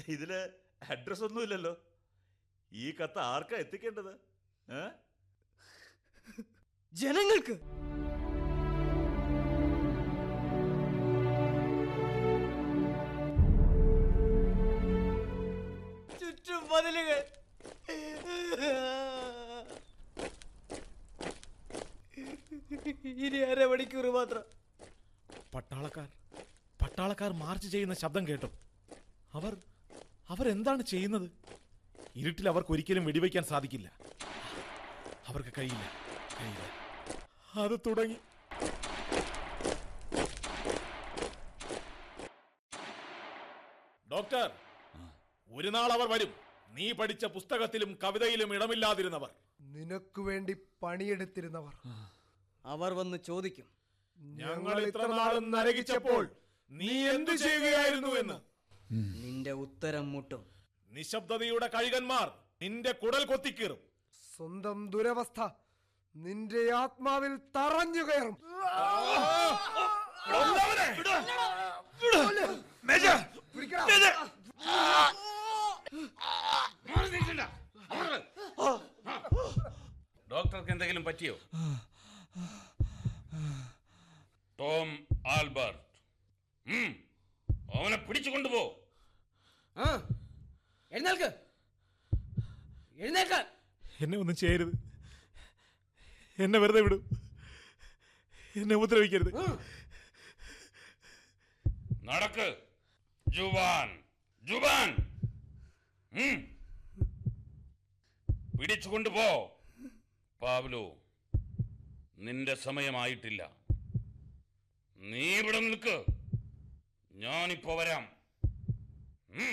ഇതില് അഡ്രസ് ഒന്നുമില്ലല്ലോ ഈ കത്ത് ആർക്കാ എത്തിക്കേണ്ടത് ഏ ജനങ്ങൾക്ക് ചുറ്റും മതിലുകൾ ഇനി അരമണിക്കൂർ മാത്രം പട്ടാളക്കാർ പട്ടാളക്കാർ മാർച്ച് ചെയ്യുന്ന ശബ്ദം കേട്ടോ അവർ അവരെന്താണ് ചെയ്യുന്നത് ഇരുട്ടിൽ അവർക്ക് ഒരിക്കലും വെടിവെക്കാൻ സാധിക്കില്ല അവർക്ക് കഴിയില്ല കഴിയില്ല അത് തുടങ്ങി ഡോക്ടർ ഒരു നാൾ അവർ വരും നീ പഠിച്ച പുസ്തകത്തിലും കവിതയിലും ഇടമില്ലാതിരുന്നവർ നിനക്ക് വേണ്ടി പണിയെടുത്തിരുന്നവർ അവർ വന്ന് ചോദിക്കും ഞങ്ങൾ ഇത്ര നാളും നരകിച്ചപ്പോൾ നീ എന്തു ചെയ്യുകയായിരുന്നു എന്ന് നിന്റെ ഉത്തരം മുട്ടും നിശബ്ദതയുടെ കഴുകന്മാർ നിന്റെ കുടൽ കൊത്തിക്കീറും സ്വന്തം ദുരവസ്ഥ നിന്റെ ആത്മാവിൽ തറഞ്ഞു കയറും പിടിക്കടാ. ഡോക്ടർക്ക് എന്തെങ്കിലും പറ്റിയോ ടോം ആൽബർട്ട് ഉം, അവനെ പിടിച്ചു കൊണ്ടുപോ ആ എഴുന്നേൽക്ക് എഴുന്നേൽക്കാൻ എന്നെ ഒന്നും ചെയ്യരുത് എന്നെ വെറുതെ വിടും എന്നെ ഉപദ്രവിക്കരുത് നടക്ക് ജുവാൻ ജുവാൻ ഉം. പിടിച്ചു കൊണ്ടുപോ പാവ്ലു നിന്റെ സമയമായിട്ടില്ല നീ ഇവിടെ നിൽക്ക് ഞാനിപ്പോ വരാം ഉം.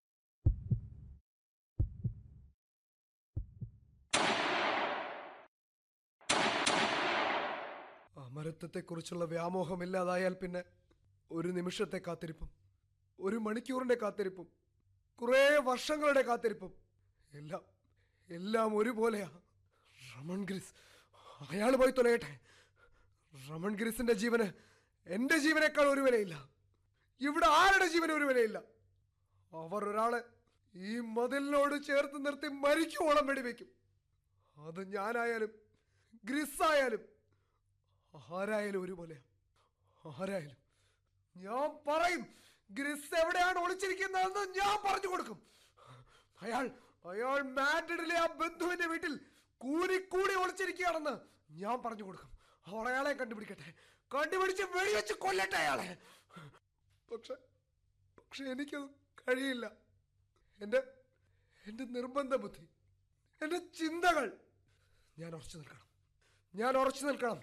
അമരത്വത്തെക്കുറിച്ചുള്ള വ്യാമോഹമില്ലാതായാൽ പിന്നെ ഒരു നിമിഷത്തെ കാത്തിരിപ്പും ഒരു മണിക്കൂറിന്റെ കാത്തിരിപ്പും കുറേ വർഷങ്ങളുടെ കാത്തിരിപ്പും എല്ലാം എല്ലാം ഒരുപോലെയാ റമൺ ഗ്രിസ് അയാൾ പോയി തൊലയട്ടെ റമൺ ഗ്രിസിന്റെ ജീവന് എന്റെ ജീവനേക്കാൾ ഒരു വിലയില്ല ഇവിടെ ആരുടെ ജീവന് ഒരു വിലയില്ല അവർ ഒരാളെ ഈ മതിലിനോട് ചേർത്ത് നിർത്തി മരിക്കുവോളം വെടിവെക്കും അത് ഞാനായാലും ഗ്രിസ് ആയാലും ആരായാലും ഒരുപോലെ ആരായാലും ഞാൻ പറയും ഗ്രിസ് എവിടെയാണ് ഒളിച്ചിരിക്കുന്നതെന്ന് ഞാൻ പറഞ്ഞു കൊടുക്കും അയാൾ അയാൾ മാഡ്രിഡിലെ ആ ബന്ധുവിന്റെ വീട്ടിൽ കൂരിക്കൂടി ഒളിച്ചിരിക്കുകയാണെന്ന് ഞാൻ പറഞ്ഞു കൊടുക്കും അവർ അയാളെ കണ്ടുപിടിക്കട്ടെ കണ്ടുപിടിച്ച് വെടിവെച്ച് കൊല്ലട്ടെ അയാളെ പക്ഷെ പക്ഷെ എനിക്കത് കഴിയില്ല എൻ്റെ എൻ്റെ നിർബന്ധ ബുദ്ധി എൻ്റെ ചിന്തകൾ ഞാൻ ഉറച്ചു നിൽക്കണം ഞാൻ ഉറച്ചു നിൽക്കണം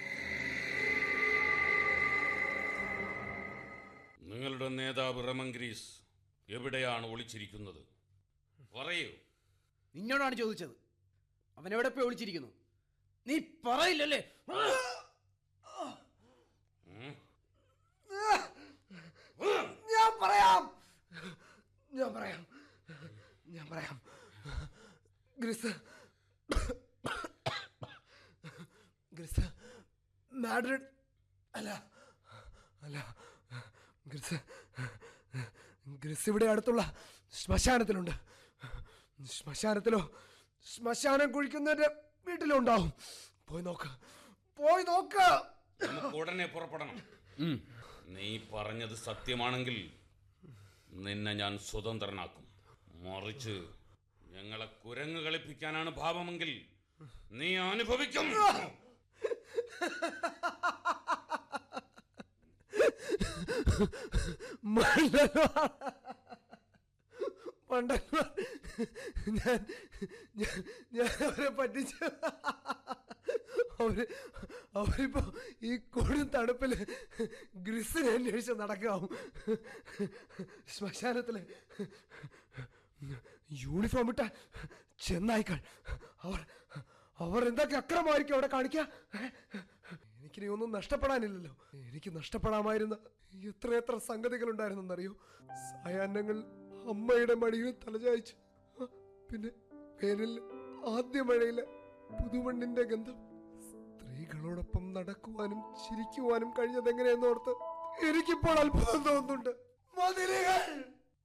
നിങ്ങളുടെ നേതാവ് റമൻഗ്രീസ് എവിടെയാണ് ഒളിച്ചിരിക്കുന്നത് പറയൂ നിന്നോടാണ് ചോദിച്ചത് അവൻ എവിടെ പോയി ഒളിച്ചിരിക്കുന്നു നീ പറയില്ലല്ലേ ഉം. ഞാൻ പറയാം ഞാൻ പറയാം ഞാൻ പറയാം ഗ്രിസ് ഗ്രിസ് മാഡ്രിഡ് അല്ല അല്ല ഗ്രിസ് ഗ്രിസ് ഇവിടെ അടുത്തുള്ള ശ്മശാനത്തിലുണ്ട് ശ്മശാനത്തിലോ ശ്മശാനം കുഴിക്കുന്നതിന്റെ വീട്ടിലോ ഉണ്ടാവും പോയി നോക്ക് പോയി നോക്ക് നമുക്ക് ഉടനെ പുറപ്പെടണം നീ പറഞ്ഞത് സത്യമാണെങ്കിൽ നിന്നെ ഞാൻ സ്വതന്ത്രനാക്കും മറിച്ച് ഞങ്ങളെ കുരങ്ങ് കളിപ്പിക്കാനാണ് ഭാവമെങ്കിൽ നീ അനുഭവിക്കും മണ്ടന്മാർ മണ്ടന്മാർ ഞാൻ ഞാൻ- ഞാൻ അവരെ പറ്റിച്ചു അവര് അവരിപ്പോ ഈ കൊടും തണുപ്പില് ഗ്രിസിനെ അന്വേഷിച്ച് നടക്കാവും ശ്മശാനത്തില് യൂണിഫോം ഇട്ട ചെന്നായിക്കൾ അവർ അവർ എന്തൊക്കെ അക്രമമായിരിക്കും അവിടെ കാണിക്കുക എനിക്കിനി ഒന്നും നഷ്ടപ്പെടാനില്ലല്ലോ എനിക്ക് നഷ്ടപ്പെടാമായിരുന്ന എത്രയെത്ര സംഗതികൾ ഉണ്ടായിരുന്നെന്നറിയോ സായാഹ്നങ്ങൾ അമ്മയുടെ മടിയിൽ തലചായ്ച്ചു ആ, പിന്നെ വേനലിൽ ആദ്യ മഴയിലെ പുതുമണ്ണിന്റെ ഗന്ധം സ്ത്രീകളോടൊപ്പം നടക്കുവാനും ചിരിക്കുവാനും കഴിഞ്ഞത് എങ്ങനെയെന്നോർത്ത് എനിക്കിപ്പോൾ അത്ഭുതം തോന്നുന്നുണ്ട് മതിലുകൾ